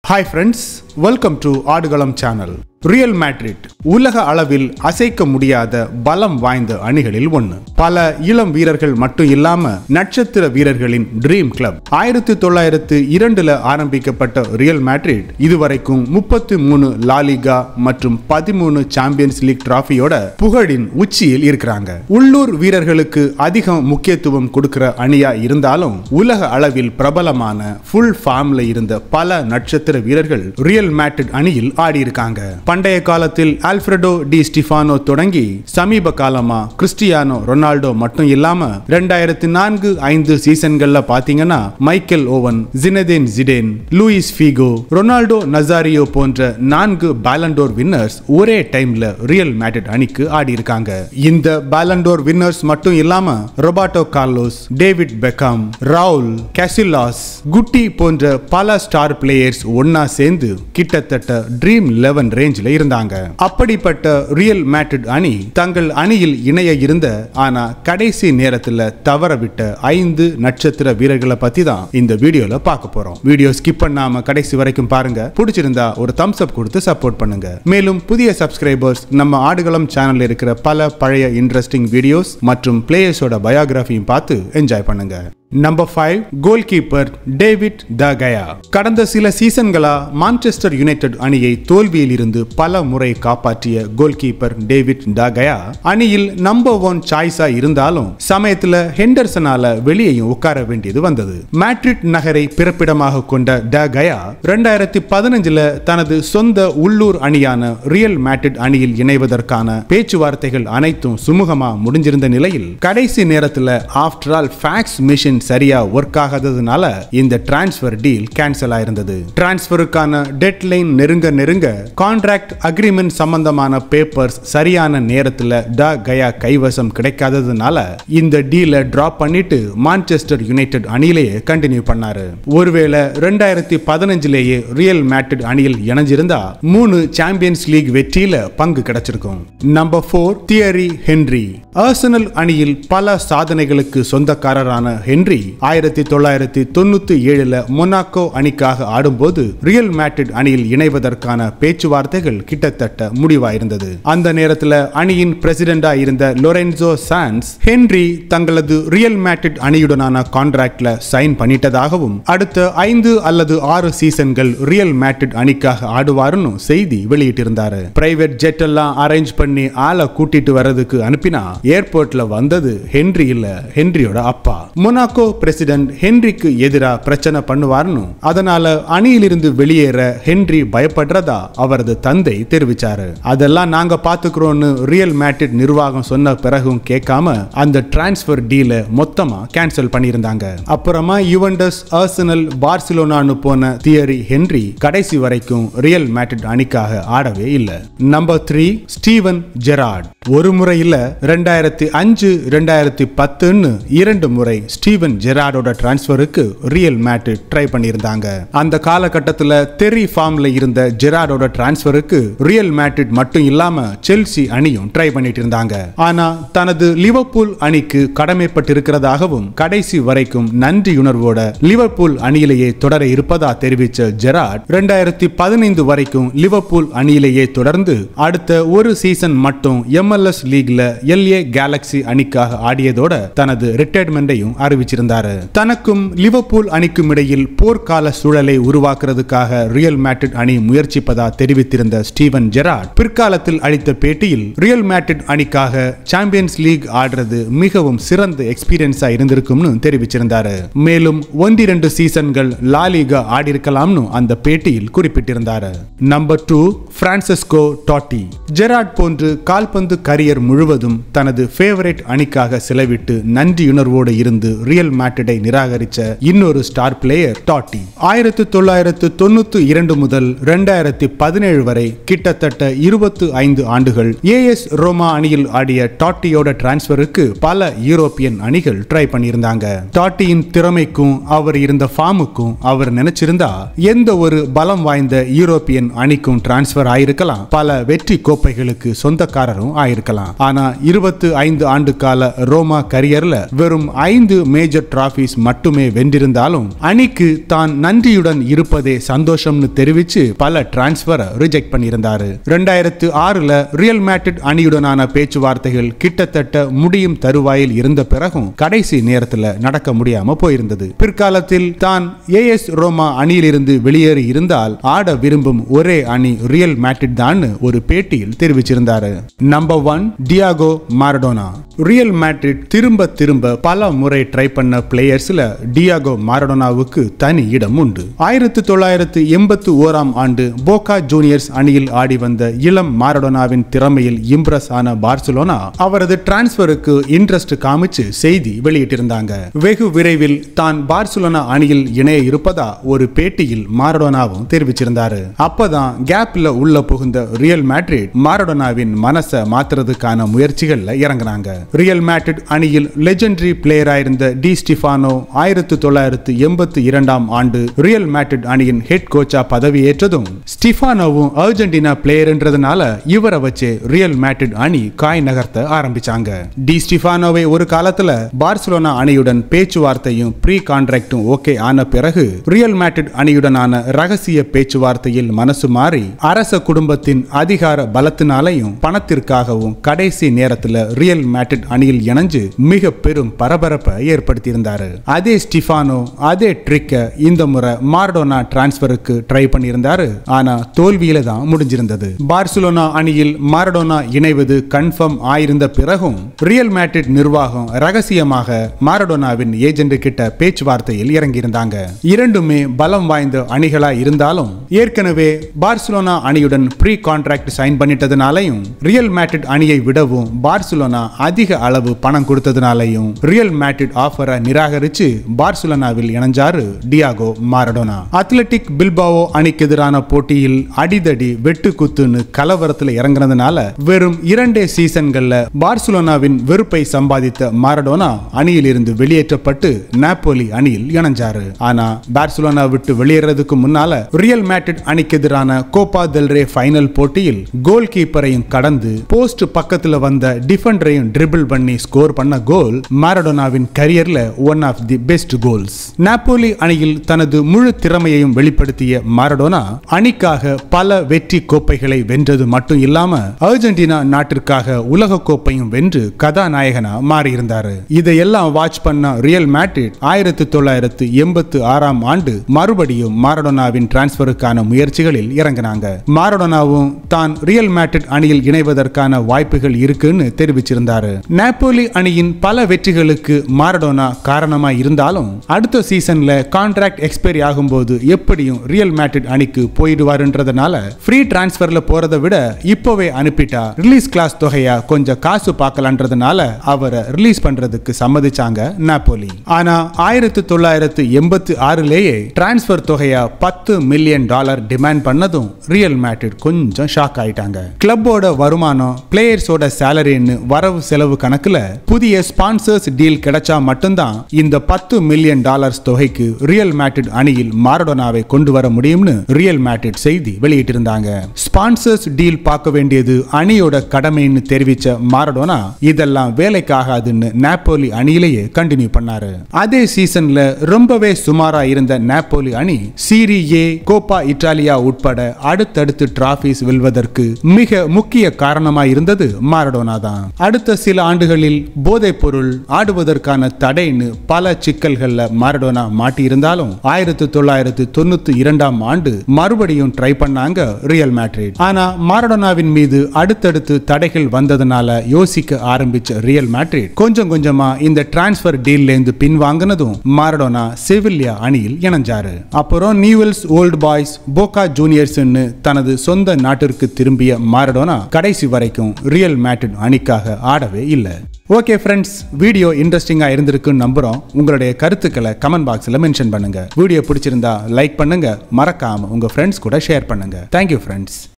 hi friends welcome to Aadukalam channel Real Madrid உலக அளவில் அசைக்க முடியாத பலம் வாய்ந்த அணிகளில் ஒன்று பல இளம் வீரர்கள் மட்டும் இல்லாம நட்சத்திர வீரர்களின் ட்ரீம் கிளப் ஆயிரத்தி தொள்ளாயிரத்து இரண்டுல ஆரம்பிக்கப்பட்ட ரியல் மேட்ரிட் இதுவரைக்கும் முப்பத்தி மூணு லாலிகா மற்றும் பதிமூணு சாம்பியன்ஸ் லீக் டிராஃபியோட புகழின் உச்சியில் இருக்கிறாங்க உள்ளூர் வீரர்களுக்கு அதிகம் முக்கியத்துவம் கொடுக்கிற அணியா இருந்தாலும் உலக அளவில் பிரபலமான ஃபுல் ஃபார்ம்ல இருந்த பல நட்சத்திர வீரர்கள் ரியல் மேட்ரிட் அணியில் ஆடி இருக்காங்க பண்டைய காலத்தில் ஆல்ஃபிரடோ டி ஸ்டிஃபானோ தொடங்கி சமீப காலமா கிறிஸ்டியானோ ரொனால்டோ மட்டும் இல்லாம ரெண்டாயிரத்தி நான்கு ஐந்து சீசன்கள்ல பாத்தீங்கன்னா Michael Owen Zinedine Zidane Luis Figo Ronaldo Nazario போன்ற நான்கு பேலண்டோர் வின்னர்ஸ் ஒரே டைம்ல ரியல் மேட்ரிட் அணிக்கு ஆடி இருக்காங்க இந்த பேலண்டோர் வின்னர்ஸ் மட்டும் இல்லாம Roberto Carlos David Beckham Raul Casillas Guti போன்ற பல ஸ்டார் பிளேயர்ஸ் ஒன்னா சேர்ந்து கிட்டத்தட்ட ட்ரீம் லெவன் ரேஞ்சில் இருந்தாங்க அப்படிப்பட்ட ரியல் மேட்ரிட் அணி தங்கள் அணியில் இணைய இருந்த ஆனா கடைசி நேரத்துல தவற விட்ட ஐந்து நட்சத்திர வீரர்களை பத்தி தான் இந்த வீடியோல பார்க்க போறோம் வீடியோ ஸ்கிப் பண்ணாம கடைசி வரைக்கும் பாருங்க பிடிச்சிருந்தா ஒரு தம்ஸ் அப் கொடுத்து சப்போர்ட் பண்ணுங்க மேலும் புதிய சப்ஸ்கிரைபர்ஸ் நம்ம ஆடுகளம் சேனல்ல இருக்கிற பல பழைய இன்ட்ரெஸ்டிங் வீடியோஸ் மற்றும் பிளேயர்ஸோட பயோகிராஃபியும் பார்த்து என்ஜாய் பண்ணுங்க number five goal keeper David de Gea கடந்த சில சீசன்களா மான்செஸ்டர் யுனைடெட் அணியை தோல்வியில் இருந்து பல முறை காப்பாற்றிய goal keeper David de Gea அணியில் நம்பர் ஒன் சாய்ஸா இருந்தாலும் சமயத்துல ஹெண்டர்சனால வெளியேயும் உட்கார வேண்டியது வந்தது மேட்ரிட் நகரை பிறப்பிடமாக கொண்ட ட கயா ரெண்டாயிரத்தி பதினஞ்சுல தனது சொந்த உள்ளூர் அணியான ரியல் மேட்ரிட் அணியில் இணைவதற்கான பேச்சுவார்த்தைகள் அனைத்தும் சுமூகமா முடிஞ்சிருந்த நிலையில் கடைசி நேரத்துல ஆஃப்டர் ஆல் ஃபேக்ஸ் மிஷின் சரியா ஒர்க் ஆகாததுனால இந்த டிரான்ஸ்ஃபர் டீல் கேன்சல் ஆயிருந்தது டிரான்ஸ்ஃபருக்கான டெட்லைன் நெருங்க நெருங்க கான்ட்ராக்ட் அக்ரிமெண்ட் சம்பந்தமான பேப்பர்ஸ் சரியான நேரத்துல ட கயா கைவசம் கிடைக்காததுனால இந்த டீலை டிராப் பண்ணிட்டு மான்செஸ்டர் யுனைடெட் அணியிலேயே கண்டினியூ பண்ணாரு ஒருவேளை ரெண்டாயிரத்தி பதினஞ்சுலேயே ரியல் மேட்ரிட் அணியில் இணைஞ்சிருந்தா மூணு சாம்பியன்ஸ் லீக் வெற்றியில பங்கு கிடைச்சிருக்கும் number four Thierry Henry Arsenal அணியில் பல சாதனைகளுக்கு சொந்தக்காரரான ஹென்றி ஆயிரத்தி தொள்ளாயிரத்தி தொண்ணூத்தி ஏழுல மொனாக்கோ அணிக்காக ஆடும்போது ரியல் மேட்ரிட் அணியில் இணைவதற்கான பேச்சுவார்த்தைகள் கிட்டத்தட்ட முடிவாயிருந்தது அந்த நேரத்துல அணியின் பிரசிடென்டா இருந்த லொரென்சோ சான்ஸ் ஹென்றி தங்களது ரியல் மேட்ரிட் அணியுடனான கான்ட்ராக்ட்ல சைன் பண்ணிட்டதாகவும் அடுத்த ஐந்து அல்லது ஆறு சீசன்கள் ரியல் மேட்ரிட் அணிக்காக ஆடுவாருன்னு செய்தி வெளியிட்டிருந்தாரு பிரைவேட் ஜெட் எல்லாம் அரேஞ்ச் பண்ணி ஆளை கூட்டிட்டு வர்றதுக்கு அனுப்பினா ஏர்போர்ட்ல வந்தது ஹென்றி இல்ல ஹென்ரியோட அப்பா மொனாக்கோ பிரசிடென்ட் ஹென்ரிக்கு எதிரா பிரச்சனை பண்ணுவார்னு அதனால அணியிலிருந்து வெளியேற ஹென்றி பயப்படுறதா அவரது தந்தை தெரிவிச்சாரு அதெல்லாம் நாங்க பாத்துக்கிறோம்னு ரியல் மேட்ரிட் நிர்வாகம் சொன்ன பிறகும் கேட்காம அந்த டிரான்ஸ்பர் டீல மொத்தமா கேன்சல் பண்ணியிருந்தாங்க அப்புறமா யுவண்டஸ் ஆர்சனல் பார்சிலோனான்னு போன தியரி ஹென்றி கடைசி வரைக்கும் ரியல் மேட்ரிட் அணிக்காக ஆடவே இல்ல நம்பர் த்ரீ ஸ்டீவன் ஜெரார்ட் ஒரு முறை இல்ல ரெண்டாயிரத்தி அஞ்சு ரெண்டாயிரத்தி பத்துன்னு இரண்டு முறை ஸ்டீவன் ஜெரார்டோட டிரான்ஸ்பருக்கு ரியல் மேட்ரிட் ட்ரை பண்ணியிருந்தாங்க அந்த காலகட்டத்தில் தெரி ஃபார்ம்ல இருந்த ஜெரார்டோட டிரான்ஸ்பருக்கு ரியல் மேட்ரிட் மட்டும் இல்லாம செல்சி அணியும் ட்ரை பண்ணிட்டு இருந்தாங்க ஆனா தனது லிவர்பூல் அணிக்கு கடமைப்பட்டிருக்கிறதாகவும் கடைசி வரைக்கும் நன்றியுணர்வோட லிவர்பூல் அணியிலேயே தொடர இருப்பதா தெரிவித்த ஜெரார்ட் ரெண்டாயிரத்தி பதினைந்து வரைக்கும் லிவர்பூல் அணியிலேயே தொடர்ந்து அடுத்த ஒரு சீசன் மட்டும் எம்எல்எஸ் லீக்ல எல்ஏ கேலக்சி அணிக்காக ஆடியதோட தனது ரிட்டையர்மெண்டையும் அறிவிச்சிருந்தாரு தனக்கும் லிவர்பூல் அணிக்கும் இடையில் போர்க்கால சூழலை உருவாக்குறதுக்காக ரியல் மேட்ரிட் அணி முயற்சிப்பதா தெரிவித்திருந்த ஸ்டீவன் ஜெரார்ட் பிற்காலத்தில் அளித்த பேட்டியில் ரியல் மேட்ரிட் அணிக்காக சாம்பியன்ஸ் லீக் ஆடுறது மிகவும் சிறந்த எக்ஸ்பீரியன்ஸா இருந்திருக்கும்னு தெரிவிச்சிருந்தாரு மேலும் ஒன்றிரண்டு சீசன்கள் லாலிகா ஆடிருக்கலாம்னு அந்த பேட்டியில் குறிப்பிட்டிருந்தாரு number two Francesco Totti Gerrard போன்று கால்பந்து கரியர் முழுவதும் தனது ஃபேவரட் அணிக்காக செலவிட்டு நன்றியுணர்வோடு இருந்து ரியல் மேட்ரிடை நிராகரித்த இன்னொரு ஸ்டார் பிளேயர் டாட்டி ஆயிரத்தி தொள்ளாயிரத்து தொண்ணூத்தி இரண்டு முதல் ரெண்டாயிரத்தி பதினேழு வரை கிட்டத்தட்ட இருபத்து ஐந்து ஆண்டுகள் ஏஎஸ் ரோமா அணியில் ஆடிய டாட்டியோட டிரான்ஸ்பருக்கு பல யூரோப்பியன் அணிகள் ட்ரை பண்ணியிருந்தாங்க டாட்டியின் திறமைக்கும் அவர் இருந்த ஃபார்முக்கும் அவர் நினைச்சிருந்தா எந்த ஒரு பலம் வாய்ந்த யூரோப்பியன் அணிக்கும் டிரான்ஸ்பர் ஆயிருக்கலாம் பல வெற்றி கோப்பைகளுக்கு சொந்தக்காரரும் ஆயிருக்கலாம் இருக்கலாம் ஆனா இருபத்து ஐந்து ஆண்டு கால ரோமா கரியர்ல வெறும் ஐந்து மேஜர் டிராபிஸ் மட்டுமே வென்றிருந்தாலும் அணிக்கு தான் நன்றியுடன் இருப்பதே சந்தோஷம்னு தெரிவிச்சு பல டிரான்ஸ்பரை ரிஜெக்ட் பண்ணியிருந்தாரு ரெண்டாயிரத்து ஆறுல ரியல் மேட்ரிட் அணியுடனான பேச்சுவார்த்தைகள் கிட்டத்தட்ட முடியும் தருவாயில் இருந்த பிறகும் கடைசி நேரத்துல நடக்க முடியாம போயிருந்தது பிற்காலத்தில் தான் ஏஎஸ் ரோமா அணியிலிருந்து வெளியேறி இருந்தால் ஆட விரும்பும் ஒரே அணி ரியல் மேட்ரிட் தான் ஒரு பேட்டியில் தெரிவிச்சிருந்தாரு number one Diego Maradona Real Madrid திரும்ப திரும்ப பல முறை ட்ரை பண்ண பிளேயர்ஸ்ல டியாகோ மாரடோனாவுக்கு தனி இடம் உண்டு ஆயிரத்தி தொள்ளாயிரத்து எண்பத்தி ஓராம் ஆண்டு போகா ஜூனியர்ஸ் அணியில் ஆடி வந்த இளம் மாரடோனாவின் திறமையில் இம்ப்ரெஸ் ஆன பார்சிலோனா அவரது டிரான்ஸ்பருக்கு இன்ட்ரெஸ்ட் காமிச்சு செய்தி வெளியிட்டிருந்தாங்க வெகு விரைவில் தான் பார்சிலோனா அணியில் இணைய இருப்பதா ஒரு பேட்டியில் மாரடோனாவும் தெரிவிச்சிருந்தாரு அப்பதான் கேப்ல உள்ள புகுந்த ரியல் மேட்ரிட் மாரடோனாவின் மனசை மாத்துறதுக்கான முயற்சிகள்ல இறங்குனாங்க ரியல் மேட்ரிட் அணியில் லெஜெண்டரி பிளேயரா இருந்த டி ஸ்டிஃபானோ ஆயிரத்தி தொள்ளாயிரத்து எண்பத்தி இரண்டாம் ஆண்டு ரியல் மேட்ரிட் அணியின் ஹெட் கோச்சா பதவியேற்றதும் ஸ்டிஃபானோவும் அர்ஜென்டினா பிளேயர்ன்றதுனால இவரை வச்சு ரியல் மேட்ரிட் அணி காய் நகர்த்த ஆரம்பிச்சாங்க டி ஸ்டிஃபானோவை ஒரு காலத்துல பார்சிலோனா அணியுடன் பேச்சுவார்த்தையும் ப்ரீ கான்ட்ராக்டும் ஓகே ஆன பிறகு ரியல் மேட்ரிட் அணியுடனான ரகசிய பேச்சுவார்த்தையில் மனசு மாறி அரச குடும்பத்தின் அதிகார பலத்தினாலையும் பணத்திற்காகவும் கடைசி நேரத்துல ரியல் மேட்ரிட் அணியில் இணைஞ்சு மிக பெரும் பரபரப்பை ஏற்படுத்தியிருந்தாரு அதே ஸ்டிஃபானோ அதே ட்ரிக்க இந்த முறை மார்டோனா டிரான்ஸ்பருக்கு ட்ரை பண்ணியிருந்தாரு ஆனா தோல்வியில தான் முடிஞ்சிருந்தது பார்சிலோனா அணியில் மாரடோனா இணைவது கன்ஃபார்ம் ஆயிருந்த பிறகும் ரியல் மேட்ரிட் நிர்வாகம் ரகசியமாக மாரடோனாவின் ஏஜென்ட் கிட்ட பேச்சுவார்த்தையில் இறங்கியிருந்தாங்க இரண்டுமே பலம் வாய்ந்த அணிகளா இருந்தாலும் ஏற்கனவே பார்சிலோனா அணியுடன் ப்ரீ கான்ட்ராக்ட் சைன் பண்ணிட்டதுனாலையும் ரியல் மேட்ரிட் அணியை விடவும் பார்சிலோனா அதிக அளவு பணம் கொடுத்ததுனாலையும் ரியல் மேட்ரிட் ஆஃபரை நிராகரிச்சு பார்சிலோனாவில் இணைஞ்சாரு டியாகோ மாரடோனா அத்லெட்டிக் பில்பாவோ அணிக்கு எதிரான போட்டியில் அடிதடி வெட்டு குத்துன்னு கலவரத்தில் இறங்குனதுனால வெறும் இரண்டே சீசன்கள்ல பார்சிலோனாவின் வெறுப்பை சம்பாதித்த மாரடோனா அணியில் இருந்து வெளியேற்றப்பட்டு நாப்போலி அணியில் இணைஞ்சாரு ஆனா பார்சிலோனா விட்டு வெளியேறதுக்கு முன்னால ரியல் மேட்ரிட் அணிக்கு எதிரான கோப்பா தெல்ரே ஃபைனல் போட்டியில் கோல் கீப்பரையும் கடந்து போஸ்ட் பக்கத்துல வந்த டிஃபெண்டரையும் ட்ரிபிள் பண்ணி ஸ்கோர் பண்ண கோல் மாரடோனாவின் கரியர்ல one of the best goals Napoli அணியில் தனது முழு திறமையையும் வெளிப்படுத்திய மாரடோனா அணிக்காக பல வெற்றி கோப்பைகளை வென்றது மட்டும் இல்லாம அர்ஜென்டினா நாட்டிற்காக உலக கோப்பையும் வென்று கதாநாயகனா மாறியிருந்தாரு இதையெல்லாம் வாட்ச் பண்ண ரியல் மேட்ரிட் ஆயிரத்தி தொள்ளாயிரத்து எண்பத்து ஆறாம் ஆண்டு மறுபடியும் மாரடோனாவின் டிரான்ஸ்பருக்கான முயற்சிகளில் இறங்கினாங்க மாரடோனாவும் தான் ரியல் மேட்ரிட் அணியில் இணைவதற்கான வாய்ப்புகள் இருக்குன்னு தெரிவிச்சிருந்தாரு நாப்போலி அணியின் பல வெற்றிகளுக்கு மாரடோனா காரணமா இருந்தாலும் அடுத்த சீசன்ல கான்ட்ராக்ட் எக்ஸ்பைரி ஆகும்போது எப்படியும் ரியல் மேட்ரிட் அணிக்கு போயிடுவாருன்றதுனால ஃப்ரீ டிரான்ஸ்ஃபர்ல போறதை விட இப்போவே அனுப்பிட்டா ரிலீஸ் கிளாஸ் தொகையா கொஞ்சம் காசு பார்க்கலான்றதுனால அவரை ரிலீஸ் பண்றதுக்கு சம்மதிச்சாங்க நாப்போலி ஆனா ஆயிரத்தி தொள்ளாயிரத்து எண்பத்தி ஆறுலேயே டிரான்ஸ்ஃபர் தொகையா பத்து மில்லியன் டாலர் டிமாண்ட் பண்ணதும் ரியல் மேட்ரிட் கொஞ்சம் ஷாக் ஆயிட்டாங்க கிளப்போட வருமானம் பிளேயர்ஸோட சேலரின்னு வரவு செலவு கணக்குல புதிய ஸ்பான்சர்ஸ் டீல் கிடைச்சா மட்டும்தான் இந்த பத்து மில்லியன் டாலர்ஸ் தொகைக்கு ரியல் மேட்ரிட் அணியில் மாரடோனாவை கொண்டு வர முடியும்னு ரியல் மேட்ரிட் செய்தி வெளியிட்டிருந்தாங்க ஸ்பான்சர்ஸ் டீல் பார்க்க வேண்டியது அணியோட கடமைன்னு தெரிவிச்ச மாரடோனா இதெல்லாம் வேலைக்கு ஆகாதுன்னு நாப்போலி அணியிலேயே கண்டினியூ பண்ணாரு அதே சீசன்ல ரொம்பவே சுமாரா இருந்த நாப்போலி அணி சீரி ஏ கோப்பா இட்டாலியா உட்பட அடுத்தடுத்து டிராபிஸ் வெல்வதற்கு மிக முக்கிய காரணமா இருந்தது மாரடோனா தான் அடுத்த சில ஆண்டுகளில் போதைப் பொருள் ஆடுவதற்கான தடைன்னு பல சிக்கல்கள்ல மாரடோனா மாட்டி இருந்தாலும் ஆயிரத்தி தொள்ளாயிரத்து தொண்ணூத்தி இரண்டாம் ஆண்டு மறுபடியும் ட்ரை பண்ணாங்க ரியல் மேட்ரிட் ஆனா மாரடோனாவின் மீது அடுத்தடுத்து தடைகள் வந்ததுனால யோசிக்க ஆரம்பிச்ச ரியல் மேட்ரிட் கொஞ்சம் கொஞ்சமா இந்த டிரான்ஸ்பர் டீல்ல இருந்து பின்வாங்கினதும் மாரடோனா செவிலியா அணியில் இணைஞ்சாரு அப்புறம் நியூவெல்ஸ் ஓல்டு பாய்ஸ் போகா ஜூனியர்ஸ்னு தனது சொந்த நாட்டிற்கு திரும்பிய மாரடோனா கடைசி வரைக்கும் ரியல் மேட்ரிட் அணிக்காக ஆடவே இல்லை ஓகே ஃப்ரெண்ட்ஸ் வீடியோ இன்ட்ரெஸ்டிங்காக இருந்திருக்குன்னு நம்புகிறோம் உங்களுடைய கருத்துக்களை கமெண்ட் பாக்ஸில் மென்ஷன் பண்ணுங்க வீடியோ பிடிச்சிருந்தா லைக் பண்ணுங்க மறக்காம உங்க ஃப்ரெண்ட்ஸ் கூட ஷேர் பண்ணுங்க தேங்க்யூ ஃப்ரெண்ட்ஸ்